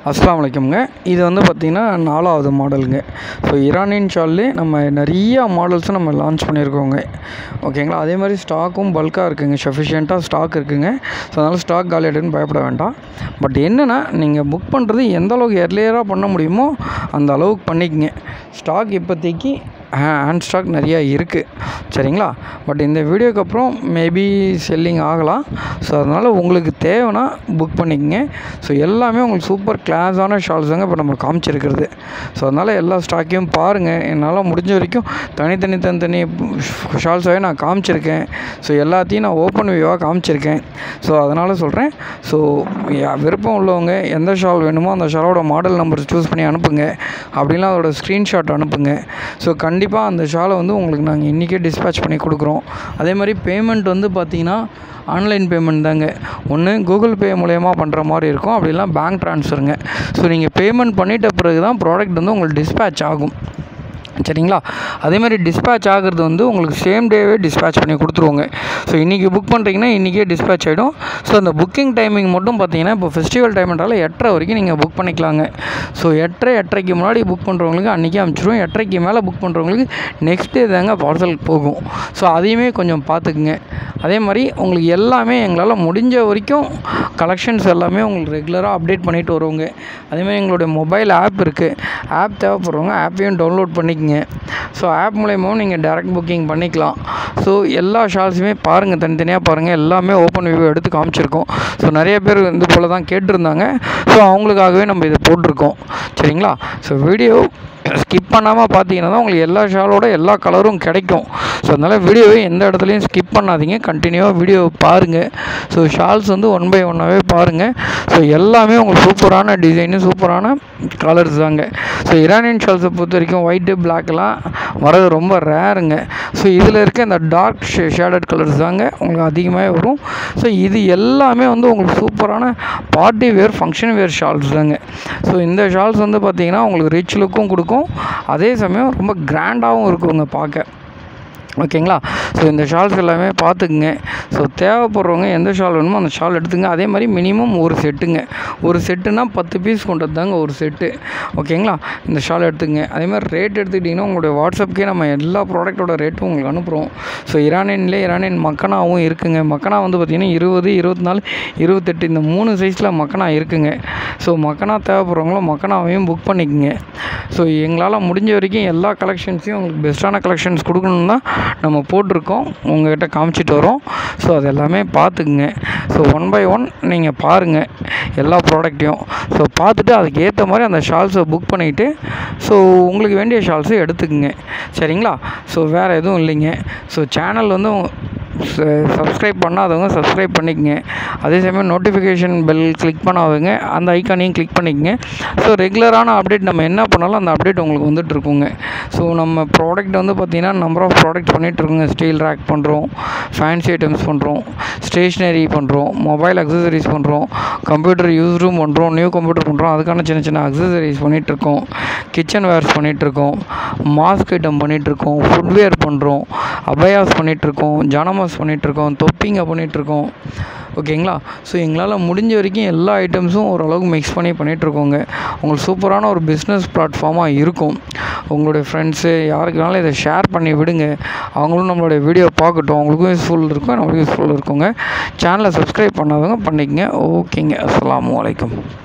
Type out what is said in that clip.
அஸ்ஸலாமு அலைக்கும்ங்க இது வந்து பார்த்திங்கன்னா நாலாவது மாடலுங்க ஸோ இரானியன் ஷால்லே நம்ம நிறைய மாடல்ஸும் நம்ம லான்ச் பண்ணியிருக்கோங்க ஓகேங்களா அதே மாதிரி ஸ்டாக்கும் பல்காக இருக்குங்க சஃபிஷியண்ட்டாக ஸ்டாக் இருக்குங்க ஸோ அதனால் ஸ்டாக் காலியாகிடுன்னு பயப்பட வேண்டாம் பட் என்னென்னா நீங்கள் புக் பண்ணுறது எந்த அளவுக்கு எர்லியராக பண்ண முடியுமோ அந்த அளவுக்கு பண்ணிக்கங்க ஸ்டாக் இப்போதைக்கு ஹேண்ட் ஸ்டாக் நிறையா இருக்குது சரிங்களா பட் இந்த வீடியோக்கு அப்புறம் மேபி செல்லிங் ஆகலாம் ஸோ அதனால் உங்களுக்கு தேவைன்னா புக் பண்ணிக்கங்க ஸோ எல்லாமே உங்களுக்கு சூப்பர் கிளாஸான ஷால்ஸ் தாங்க இப்போ நம்ம காமிச்சிருக்கிறது ஸோ அதனால் எல்லா ஸ்டாக்கையும் பாருங்கள் என்னால் முடிஞ்ச வரைக்கும் தனித்தனி தனித்தனி ஷால்ஸாகவே நான் காமிச்சிருக்கேன் ஸோ எல்லாத்தையும் நான் ஓப்பன் வியூவாக காமிச்சிருக்கேன் ஸோ அதனால் சொல்கிறேன் ஸோ விருப்பம் உள்ளவங்க எந்த ஷால் வேணுமோ அந்த ஷாலோட மாடல் நம்பர் சூஸ் பண்ணி அனுப்புங்க அப்படின்னா அதோட ஸ்க்ரீன்ஷாட் அனுப்புங்க ஸோ கண்டிப்பாக அந்த ஷாலை வந்து உங்களுக்கு நாங்கள் இன்றைக்கே டிஸ்பேச் பண்ணி கொடுக்குறோம் அதே மாதிரி பேமெண்ட் வந்து பார்த்திங்கன்னா ஆன்லைன் பேமெண்ட் தாங்க ஒன்று கூகுள் பே மூலயமா பண்ணுற மாதிரி இருக்கும் அப்படி இல்லைனா பேங்க் ட்ரான்ஸ்ஃபருங்க ஸோ நீங்கள் பேமெண்ட் பண்ணிட்ட பிறகு தான் ப்ராடக்ட் வந்து உங்களுக்கு டிஸ்பேச் ஆகும் சரிங்களா அதே மாதிரி டிஸ்பேச் ஆகிறது வந்து உங்களுக்கு சேம் டேவே டிஸ்பேச் பண்ணி கொடுத்துருவோங்க ஸோ இன்றைக்கி புக் பண்ணுறீங்கன்னா இன்றைக்கே டிஸ்பேச் ஆகிடும் ஸோ அந்த புக்கிங் டைமிங் மட்டும் பார்த்தீங்கன்னா இப்போ ஃபெஸ்டிவல் டைம்ன்றால எட்டரை வரைக்கும் நீங்கள் புக் பண்ணிக்கலாங்க ஸோ எட்டரை எட்டரைக்கு முன்னாடி புக் பண்ணுறவங்களுக்கு அன்றைக்கி அனுப்பிச்சிடுவோம் எட்டரைக்கு மேலே புக் பண்ணுறவங்களுக்கு நெக்ஸ்ட் டே தாங்க பார்சல் போகும் ஸோ அதையுமே கொஞ்சம் பார்த்துக்குங்க அதே மாதிரி உங்களுக்கு எல்லாமே எங்களால் முடிஞ்ச வரைக்கும் கலெக்ஷன்ஸ் எல்லாமே உங்களுக்கு ரெகுலராக அப்டேட் பண்ணிட்டு வருவோங்க அதேமாதிரி எங்களுடைய மொபைல் ஆப் இருக்குது ஆப் தேவைப்படுறவங்க ஆப்பையும் டவுன்லோட் பண்ணிக்கங்க ஸோ ஆப் மூலயமாவும் நீங்கள் டேரக்ட் புக்கிங் பண்ணிக்கலாம் ஸோ எல்லா ஷால்ஸுமே பாருங்கள் தனித்தனியாக பாருங்கள் எல்லாமே ஓப்பன் வியூ எடுத்து காமிச்சிருக்கோம் ஸோ நிறைய பேர் இது போல் தான் கேட்டிருந்தாங்க ஸோ அவங்களுக்காகவே நம்ம இதை போட்டிருக்கோம் சரிங்களா ஸோ வீடியோ ஸ்கிப் பண்ணாமல் பார்த்தீங்கன்னா தான் உங்களுக்கு எல்லா ஷாலோட எல்லா கலரும் கிடைக்கும் ஸோ அதனால் வீடியோவை எந்த இடத்துலையும் ஸ்கிப் பண்ணாதீங்க கண்டினியூவாக வீடியோ பாருங்கள் ஸோ ஷால்ஸ் வந்து ஒன் பை ஒன்னாகவே பாருங்கள் ஸோ எல்லாமே உங்களுக்கு சூப்பரான டிசைனு சூப்பரான கலர்ஸ் தாங்க ஸோ இரானியன் ஷால்ஸை பொறுத்த வரைக்கும் ஒயிட்டு பிளாக்லாம் வரது ரொம்ப ரேருங்க ஸோ இதில் இருக்க இந்த டார்க் ஷே ஷேடட் கலர்ஸ் தாங்க உங்களுக்கு அதிகமாகவே வரும் ஸோ இது எல்லாமே வந்து உங்களுக்கு சூப்பரான party wear function wear shawls தாங்க ஸோ இந்த ஷால்ஸ் வந்து பார்த்திங்கன்னா உங்களுக்கு ரிச் லுக்கும் கொடுக்கும் அதே சமயம் ரொம்ப கிராண்டாகவும் இருக்குங்க பார்க்க ஓகேங்களா ஸோ இந்த ஷால்ஸ் எல்லாமே பார்த்துக்குங்க ஸோ தேவைப்படுறவங்க எந்த ஷால் வேணுமோ அந்த ஷால் எடுத்துங்க அதே மாதிரி மினிமம் ஒரு செட்டுங்க ஒரு செட்டுனா பத்து பீஸ் கொண்டது தாங்க ஒரு செட்டு ஓகேங்களா இந்த ஷால் எடுத்துங்க அதே மாதிரி ரேட் எடுத்துக்கிட்டிங்கன்னா உங்களுடைய வாட்ஸ்அப்க்கே நம்ம எல்லா ப்ராடக்ட்டோட ரேட்டும் உங்களுக்கு அனுப்புகிறோம் ஸோ இரானியன்லேயே இரானியன் மக்கனாவும் இருக்குங்க மக்கனா வந்து பார்த்திங்கன்னா இருபது இருபத்தி நாலு இருபத்தெட்டு இந்த மூணு சைஸில் மக்கனா இருக்குங்க ஸோ மக்கனா தேவைப்படுறவங்களும் மக்கனாவையும் புக் பண்ணிக்கோங்க ஸோ எங்களால் முடிஞ்ச வரைக்கும் எல்லா கலெக்ஷன்ஸையும் உங்களுக்கு பெஸ்ட்டான கலெக்ஷன்ஸ் கொடுக்கணும் தான் நம்ம போட்டிருக்கோம் உங்கள்கிட்ட காமிச்சிட்டு வரோம் ஸோ அது எல்லாமே பார்த்துக்குங்க ஸோ ஒன் பை ஒன் நீங்கள் பாருங்கள் எல்லா ப்ராடக்ட்டையும் ஸோ பார்த்துட்டு அதுக்கு ஏற்ற மாதிரி அந்த ஷால்ஸை புக் பண்ணிவிட்டு ஸோ உங்களுக்கு வேண்டிய ஷால்ஸை எடுத்துக்குங்க சரிங்களா ஸோ வேறு எதுவும் இல்லைங்க ஸோ சேனல் வந்து சப்ஸ்கிரைப் பண்ணாதவங்க சப்ஸ்கிரைப் பண்ணிக்கங்க அதே சமயம் நோட்டிஃபிகேஷன் பெல் கிளிக் பண்ணாதவங்க அந்த ஐக்கானையும் கிளிக் பண்ணிக்கங்க ஸோ ரெகுலரான அப்டேட் நம்ம என்ன பண்ணாலும் அந்த அப்டேட் உங்களுக்கு வந்துட்டு இருக்குங்க ஸோ நம்ம ப்ராடக்ட் வந்து பார்த்திங்கன்னா நம்பர் ஆஃப் ப்ராடக்ட் பண்ணிகிட்ருக்குங்க ஸ்டீல் ரேக் பண்ணுறோம் ஃபேன்சி ஐட்டம்ஸ் பண்ணுறோம் ஸ்டேஷ்னரி பண்ணுறோம் மொபைல் அக்சசரிஸ் பண்ணுறோம் கம்ப்யூட்டர் யூஸ் ரூம் பண்ணுறோம் நியூ கம்ப்யூட்டர் பண்ணுறோம் அதுக்கான சின்ன சின்ன அக்சசரிஸ் பண்ணிகிட்ருக்கோம் கிச்சன் வேர்ஸ் பண்ணிகிட்ருக்கோம் மாஸ்க் ஐட்டம் பண்ணிகிட்ருக்கோம் ஃபுட்வேர் பண்ணுறோம் அபயாஸ் பண்ணிகிட்ருக்கோம் ஜானமாஸ் பண்ணிகிட்ருக்கோம் தொப்பிங்க பண்ணிகிட்ருக்கோம் ஓகேங்களா ஸோ எங்களால் முடிஞ்ச வரைக்கும் எல்லா ஐட்டம்ஸும் ஓரளவுக்கு மிக்ஸ் பண்ணி பண்ணிகிட்ருக்கோங்க உங்களுக்கு சூப்பரான ஒரு பிஸ்னஸ் பிளாட்ஃபார்மாக இருக்கும் உங்களுடைய ஃப்ரெண்ட்ஸு யாருக்கு வேணாலும் இதை ஷேர் பண்ணி விடுங்க அவங்களும் நம்மளுடைய வீடியோ பார்க்கட்டும் அவங்களுக்கும் யூஸ்ஃபுல் இருக்கும் நம்மளுக்கும் யூஸ்ஃபுல் இருக்குங்க சேனலை சப்ஸ்கிரைப் பண்ணாதவங்க பண்ணிக்கங்க ஓகேங்க அஸ்ஸலாமு அலைக்கும்